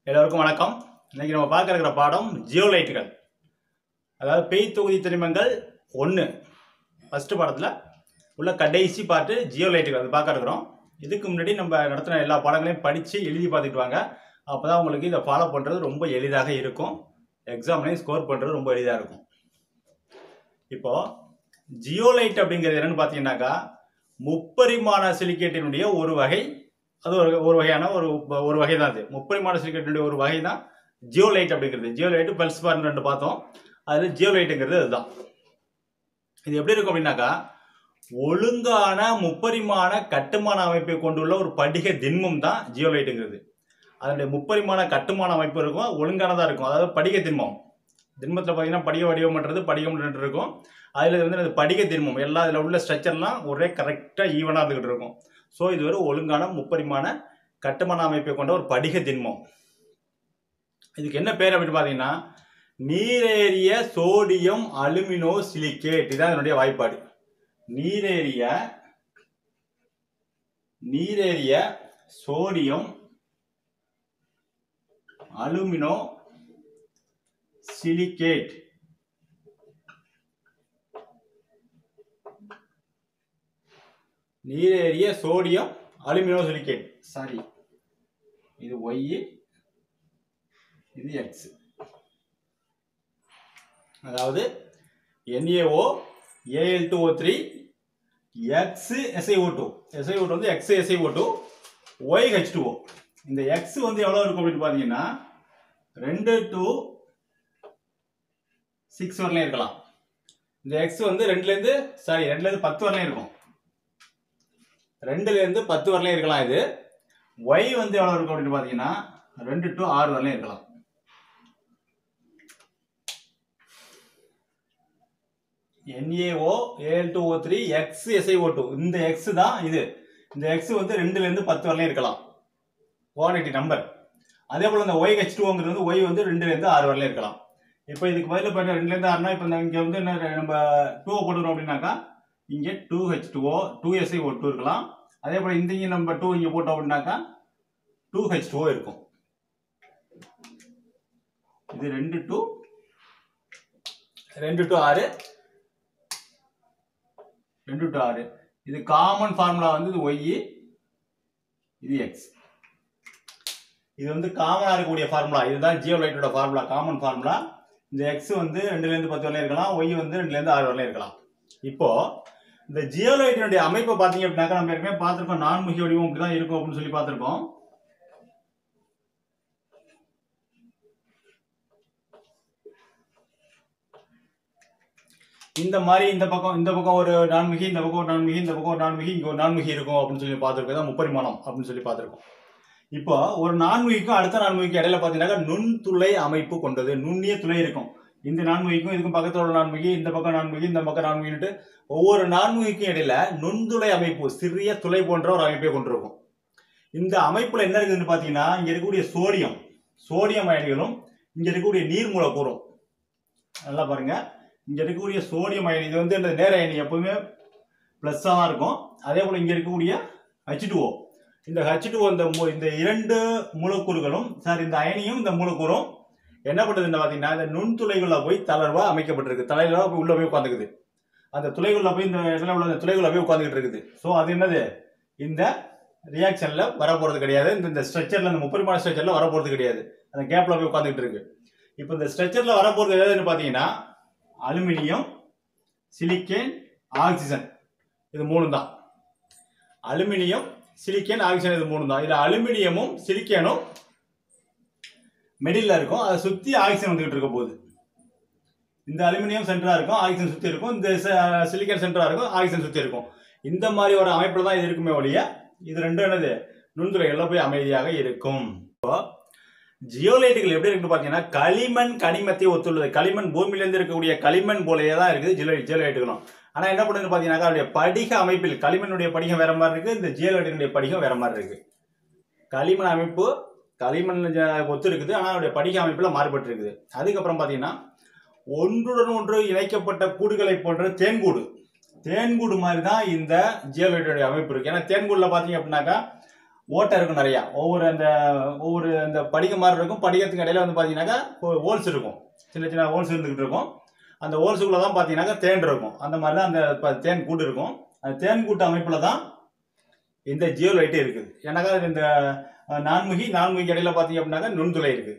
எல்லோருக்கும் வணக்கம் இன்னைக்கு நம்ம பார்க்க இருக்கிற பாடம் ஜியோலைட்டுகள் அதாவது பெய் தொகுதி தனிமங்கள் ஒன்று ஃபஸ்ட்டு பாடத்தில் உள்ள கடைசி பாட்டு ஜியோலைட்டுகள் அது பார்க்க இருக்கிறோம் இதுக்கு முன்னாடி நம்ம நடத்தின எல்லா பாடங்களையும் படித்து எழுதி பார்த்துட்டு வாங்க அப்போ தான் உங்களுக்கு இதை ஃபாலோ பண்ணுறது ரொம்ப எளிதாக இருக்கும் எக்ஸாம்லையும் ஸ்கோர் பண்ணுறது ரொம்ப எளிதாக இருக்கும் இப்போது ஜியோலைட் அப்படிங்கிறது என்னன்னு பார்த்தீங்கன்னாக்கா முப்பரிமாண சிலிக்கேட்டினுடைய ஒரு வகை அது ஒரு ஒரு வகையான ஒரு ஒரு வகை தான் அது முப்பரிமாண சிலிக்கேட்டினுடைய ஒரு வகை தான் ஜியோலைட் அப்படிங்கிறது ஜியோலைட்டு பல்ஸ் பார்னு ரெண்டு பார்த்தோம் அதில் ஜியோலைட்டுங்கிறது அதுதான் இது எப்படி இருக்கும் அப்படின்னாக்கா ஒழுங்கான முப்பரிமாண கட்டுமான அமைப்பை கொண்டுள்ள ஒரு படிக திண்மம் தான் ஜியோலைட்டுங்கிறது அதனுடைய முப்பரிமாண கட்டுமான அமைப்பு இருக்கும் ஒழுங்கானதாக இருக்கும் அதாவது படிக திண்மம் திண்மத்தில் பார்த்தீங்கன்னா படிக வடிவம்ன்றது படிகம் ரெண்டு இருக்கும் அதில் வந்து அது படிக திண்மம் எல்லா இதில் உள்ள ஸ்ட்ரக்சர்லாம் ஒரே கரெக்டாக ஈவனாக இருந்துகிட்டு இருக்கும் ஸோ இது ஒரு ஒழுங்கான முப்பரிமாண கட்டுமான அமைப்பை கொண்ட ஒரு படிக திண்மம் இதுக்கு என்ன பேர் அப்படின்னு பார்த்தீங்கன்னா நீரேறிய சோடியம் அலுமினோ சிலிக்கேட் இதான் இதனுடைய வாய்ப்பாடு நீரேறிய நீரேறிய சோடியம் அலுமினோ சிலிக்கேட் நீரேறிய சோடியம் அலுமினோ சிலிக்கேட் சாரி இது ஒய் இது எக்ஸ் அதாவது NaO A L two O three X S I O two S I O two வந்து X S I O two Y H two இந்த எக்ஸ் வந்து எவ்வளோ இருக்கும் அப்படின்னு பார்த்தீங்கன்னா ரெண்டு டு சிக்ஸ் வரலையும் இருக்கலாம் இந்த எக்ஸ் வந்து ரெண்டுலேருந்து சாரி ரெண்டுலேருந்து பத்து வரலையும் இருக்கும் ரெண்டுலேருந்து பத்து வரலையும் இருக்கலாம் இது ஒய் வந்து எவ்வளோ இருக்கும் அப்படின்னு பார்த்தீங்கன்னா ரெண்டு டு ஆறு வரலையும் இருக்கலாம் NaO A L two O three X S I O two இந்த எக்ஸ் தான் இது இந்த எக்ஸ் வந்து ரெண்டுலேருந்து பத்து வரலையும் இருக்கலாம் குவான்டிட்டி நம்பர் அதே போல் இந்த ஒய் ஹெச் டூங்கிறது வந்து ஒய் வந்து ரெண்டுலேருந்து ஆறு வரலையும் இருக்கலாம் இப்போ இதுக்கு பதில் பார்த்தா ரெண்டுலேருந்து ஆறுனா இப்போ இங்கே வந்து என்ன நம்ம டூவை போட்டுக்கிறோம் அப்படின்னாக்கா இங்கே two H two O two S I O two இருக்கலாம் அதே போல் இங்கேயும் நம்ம டூ இங்கே போட்டோம் அப்படின்னாக்கா டூ ஹெச் டூஓ இருக்கும் இது ரெண்டு டு ரெண்டு டு ஆறு ரெண்டு டு ஆறு இது காமன் ஃபார்முலா வந்து இது ஒய் இது எக்ஸ் இது வந்து காமனாக இருக்கக்கூடிய ஃபார்முலா இதுதான் ஜியோலைட்டோட ஃபார்முலா காமன் ஃபார்முலா இந்த எக்ஸ் வந்து ரெண்டுலேருந்து பத்து வரலையும் இருக்கலாம் ஒய் வந்து ரெண்டுலேருந்து ஆறு வரலையும் இருக்கலாம் இப்போ இந்த ஜியோலைட்டினுடைய அமைப்பை பார்த்தீங்க அப்படின்னாக்கா நம்ம ஏற்கனவே பார்த்துருக்கோம் நான்முகி வடிவம் இப்படி தான் இருக்கும் அப்படின்னு சொல்லி பார்த்துருக்கோம் இந்த மாதிரி இந்த பக்கம் இந்த பக்கம் ஒரு நான்முகி இந்த பக்கம் ஒரு நான்முகி இந்த பக்கம் ஒரு நான்முகி இங்கே ஒரு நான்முகி இருக்கும் அப்படின்னு சொல்லி பார்த்துருக்கோம் தான் முப்பரிமாணம் அப்படின்னு சொல்லி பார்த்துருக்கோம் இப்போ ஒரு நான்முகிக்கும் அடுத்த நான்முகிக்கும் இடையில பார்த்தீங்கன்னா நுண்துளை அமைப்பு கொண்டது நுண்ணிய துளை இருக்கும் இந்த நான்முகிக்கும் இதுக்கும் பக்கத்தில் உள்ள நான்முகி இந்த பக்கம் நான்முகி இந்த பக்கம் நான்முகின்ட்டு ஒவ்வொரு நான்முகிக்கும் இடையில நுண்துளை அமைப்பு சிறிய துளை போன்ற ஒரு அமைப்பை கொண்டிருக்கும் இந்த அமைப்புல என்ன இருக்குதுன்னு பார்த்தீங்கன்னா இங்க இருக்கக்கூடிய சோடியம் சோடியம் அயனிகளும் இங்க இருக்கக்கூடிய நீர் மூலக்கூறும் நல்லா பாருங்க இங்க இருக்கக்கூடிய சோடியம் அயனி இது வந்து இந்த நேர அயனி எப்பவுமே ப்ளஸ்ஸாக தான் இருக்கும் அதே போல் இங்க இருக்கக்கூடிய ஹச் இந்த ஹச் இந்த மூ- இந்த இரண்டு மூலக்கூறுகளும் சார் இந்த அயனியும் இந்த மூலக்கூறும் என்ன பண்ணுதுன்னு பார்த்தீங்கன்னா இந்த நுண்துளைகுள்ள போய் தளர்வா அமைக்கப்பட்டிருக்கு தலையில போய் உள்ள போய் உட்காந்துக்குது அந்த துளைகுள்ள போய் இந்த இடத்துல உள்ள அந்த துளைகுள்ள போய் உட்காந்துக்கிட்டு இருக்குது ஸோ அது என்னது இந்த ரியாக்ஷன்ல வரப்போறது கிடையாது இந்த இந்த ஸ்ட்ரக்சர்ல இந்த முப்பரிமாண ஸ்ட்ரக்சர்ல வரப்போறது கிடையாது அந்த கேப்ல போய் உட்காந்துக்கிட்டு இருக்கு இப்போ இந்த ஸ்ட்ரக்சர்ல வரப்போறது எதுன்னு பார்த்தீங்கன்னா அலுமினியம் சிலிக்கேன் ஆக்சிஜன் இது மூணு தான் அலுமினியம் சிலிக்கேன் ஆக்சிஜன் இது மூணு தான் இதுல அலுமினியமும் சிலிக்கேனும் மிடில் இருக்கும் அதை சுத்தி ஆக்சிஜன் வந்துகிட்டு இருக்க போகுது இந்த அலுமினியம் சென்டரா இருக்கும் ஆக்சிஜன் சுத்தி இருக்கும் இந்த சிலிக்கன் சென்டரா இருக்கும் ஆக்சிஜன் சுத்தி இருக்கும் இந்த மாதிரி ஒரு அமைப்புல தான் இது இருக்குமே ஒழிய இது ரெண்டும் என்னது நுண்துறைகள்ல போய் அமைதியாக இருக்கும் இப்போ ஜியோலைட்டுகள் எப்படி இருக்குன்னு பார்த்தீங்கன்னா களிமண் கனிமத்தை ஒத்துள்ளது களிமண் பூமியிலேருந்து இருக்கக்கூடிய களிமண் போலயே தான் இருக்குது ஜியோ ஜியோலைட்டுகளும் ஆனால் என்ன பண்ணுதுன்னு பார்த்தீங்கன்னா அதனுடைய படிக அமைப்பில் களிமண்ணுடைய படிகம் வேற மாதிரி இருக்கு இந்த ஜியோலைட்டினுடைய படிகம் வேற மாதிரி இருக்கு களிமண் அமைப்பு களிமண் ஜ- ஒத்து இருக்குது ஆனால் அதனுடைய படிக அமைப்பில் மாறுபட்டு இருக்குது அதுக்கப்புறம் பார்த்தீங்கன்னா ஒன்றுடன் ஒன்று இணைக்கப்பட்ட கூடுகளை போன்ற தேன்கூடு தேன்கூடு மாதிரி தான் இந்த ஜியோலைட்டுடைய அமைப்பு இருக்கு ஏன்னா தேன்கூடுல பார்த்தீங்க அப்படின்னாக்கா ஓட்டை இருக்கும் நிறையா ஒவ்வொரு அந்த ஒவ்வொரு அந்த படிகம் மாதிரி இருக்கும் படிகத்துக்கு இடையில வந்து பார்த்தீங்கன்னாக்கா ஹோல்ஸ் இருக்கும் சின்ன சின்ன ஹோல்ஸ் இருந்துகிட்டு இருக்கும் அந்த ஹோல்ஸுக்குள்ள தான் பார்த்தீங்கன்னாக்கா தேன் இருக்கும் அந்த மாதிரி தான் அந்த ப- தேன் கூட்டு இருக்கும் அந்த தேன் கூட்டு அமைப்பில் தான் இந்த ஜியோலைட்டு இருக்குது ஏன்னாக்கா இந்த அஹ், நான்முகி நான்முகி இடையில பார்த்தீங்க அப்படின்னாக்கா நுண்துளை இருக்குது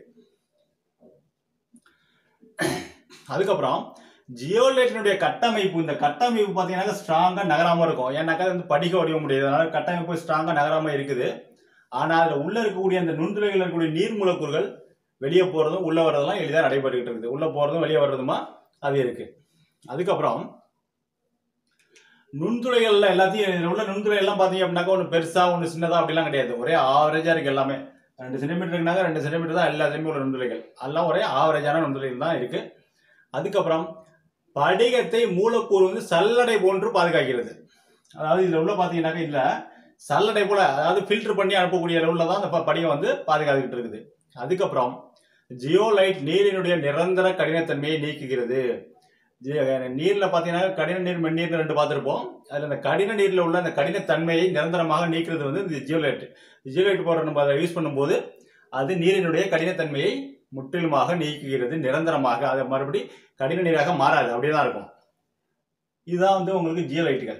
அதுக்கப்புறம் ஜியோலைட்டினுடைய கட்டமைப்பு இந்த கட்டமைப்பு பார்த்தீங்கன்னா ஸ்ட்ராங்காக நகராம இருக்கும் ஏன்னாக்கா அது வந்து படிக்க வடிவ முடியாது அதனால கட்டமைப்பு ஸ்ட்ராங்காக நகராம இருக்குது ஆனால் அதில் உள்ள இருக்கக்கூடிய அந்த நுண்துளைகள் இருக்கக்கூடிய நீர் மூலக்கூறுகள் வெளியே போகிறதும் உள்ளே வர்றதெல்லாம் எளிதாக நடைபெற்றுக்கிட்டு இருக்குது உள்ளே போகிறதும் வெளியே வர்றதுமா அது இருக்கு அதுக்கப்புறம் நுண்துளைகள்ல எல்லாத்தையும் இதுல உள்ள நுண்துளை எல்லாம் பார்த்தீங்க அப்படின்னாக்கா ஒன்று பெருசாக ஒன்று சின்னதா அப்படிலாம் கிடையாது ஒரே ஆவரேஜாக இருக்கு எல்லாமே ரெண்டு சென்டிமீட்டருக்குனாக்க ரெண்டு சென்டிமீட்டர் தான் எல்லாத்துலேயுமே உள்ள நுண்துளைகள் எல்லாம் ஒரே ஆவரேஜான நுண்துளைகள் தான் இருக்கு அதுக்கப்புறம் படிகத்தை மூலக்கூறு வந்து சல்லடை போன்று பாதுகாக்கிறது அதாவது இதில் உள்ள பார்த்தீங்கன்னாக்கா இதில் சல்லடை போல அதாவது ஃபில்டர் பண்ணி அனுப்பக்கூடிய அளவில் தான் அந்த ப- படிகம் வந்து பாதுகாத்துக்கிட்டு இருக்குது அதுக்கப்புறம் ஜியோலைட் நீரினுடைய நிரந்தர கடினத்தன்மையை நீக்குகிறது ஜி- நீர்ல பார்த்தீங்கன்னா கடின நீர் மென்னீர்னு ரெண்டு பார்த்துருப்போம் அதில் அந்த கடின நீரில் உள்ள அந்த கடினத்தன்மையை நிரந்தரமாக நீக்கிறது வந்து இந்த ஜியோலைட் ஜியோலைட் பவுடர் நம்ம அதை யூஸ் பண்ணும்போது அது நீரினுடைய கடினத்தன்மையை முற்றிலுமாக நீக்குகிறது நிரந்தரமாக அதை மறுபடி கடின நீராக மாறாது அப்படியே தான் இருக்கும் இதுதான் வந்து உங்களுக்கு ஜியோலைட்டுகள்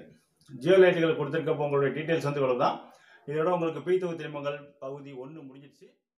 ஜியோலைட்டுகள் கொடுத்துருக்கப்போ உங்களுடைய டீட்டெயில்ஸ் வந்து இவ்வளவு தான் இதோட உங்களுக்கு பீத்தவு திரிமங்கள் பகுதி ஒன்று முடிஞ்சிடுச்சு